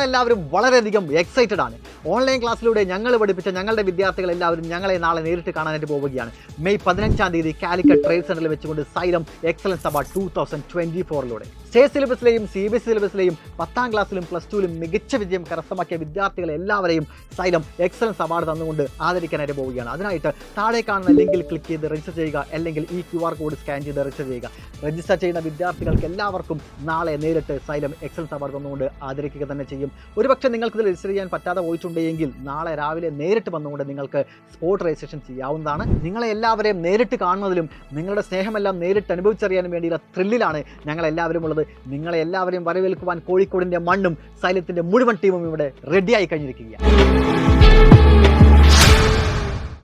ഞങ്ങളെല്ലാവരും വളരെയധികം എക്സൈറ്റഡ് ആണ് ഓൺലൈൻ ക്ലാസ്സിലൂടെ ഞങ്ങൾ പഠിപ്പിച്ച ഞങ്ങളുടെ വിദ്യാർത്ഥികൾ എല്ലാവരും ഞങ്ങളെ നാളെ നേരിട്ട് കാണാനായിട്ട് പോവുകയാണ് മെയ് പതിനഞ്ചാം തീയതി കാലിക്കറ്റ് ട്രേഡ് സെന്ററിൽ വെച്ചുകൊണ്ട് Xylem excellence award two thousand twenty ഫോറിലൂടെ സ്റ്റേറ്റ് സിലബസിലെയും സി ബി എസ് സിലബസിലെയും പത്താം ക്ലാസ്സിലും പ്ലസ് ടുവിലും മികച്ച വിജയം കരസ്ഥമാക്കിയ വിദ്യാർത്ഥികളെ എല്ലാവരെയും സൈലം എക്സലൻസ് അവാർഡ് തന്നുകൊണ്ട് ആദരിക്കാനായിട്ട് പോവുകയാണ് അതിനായിട്ട് താഴെ കാണുന്ന ലിങ്കിൽ ക്ലിക്ക് ചെയ്ത് രജിസ്റ്റർ ചെയ്യുക അല്ലെങ്കിൽ ഈ ക്യു ആർ കോഡ് സ്കാൻ ചെയ്ത് രജിസ്റ്റർ ചെയ്യുക രജിസ്റ്റർ ചെയ്യുന്ന വിദ്യാർത്ഥികൾക്ക് എല്ലാവർക്കും നാളെ നേരിട്ട് സൈലം എക്സലൻസ് അവാർഡ് തന്നുകൊണ്ട് ആദരിക്കുക തന്നെ ചെയ്യും ഒരുപക്ഷെ നിങ്ങൾക്ക് ഇത് രജിസ്റ്റർ ചെയ്യാൻ പറ്റാതെ പോയിട്ടുണ്ടെങ്കിൽ നാളെ രാവിലെ നേരിട്ട് വന്നുകൊണ്ട് നിങ്ങൾക്ക് സ്പോട്ട് രജിസ്ട്രേഷൻ ചെയ്യാവുന്നതാണ് നിങ്ങളെ എല്ലാവരെയും നേരിട്ട് കാണുന്നതിലും നിങ്ങളുടെ സ്നേഹമെല്ലാം നേരിട്ട് അനുഭവിച്ചറിയാനും വേണ്ടിയുള്ള ത്രില്ലിലാണ് ഞങ്ങൾ എല്ലാവരും ഉള്ളത് നിങ്ങളെ എല്ലാവരെയും വരവേൽക്കുവാൻ കോഴിക്കോടിൻ്റെ മണ്ണും സൈലത്തിൻ്റെ മുഴുവൻ ടീമും ഇവിടെ റെഡിയായി കഴിഞ്ഞിരിക്കുകയാണ്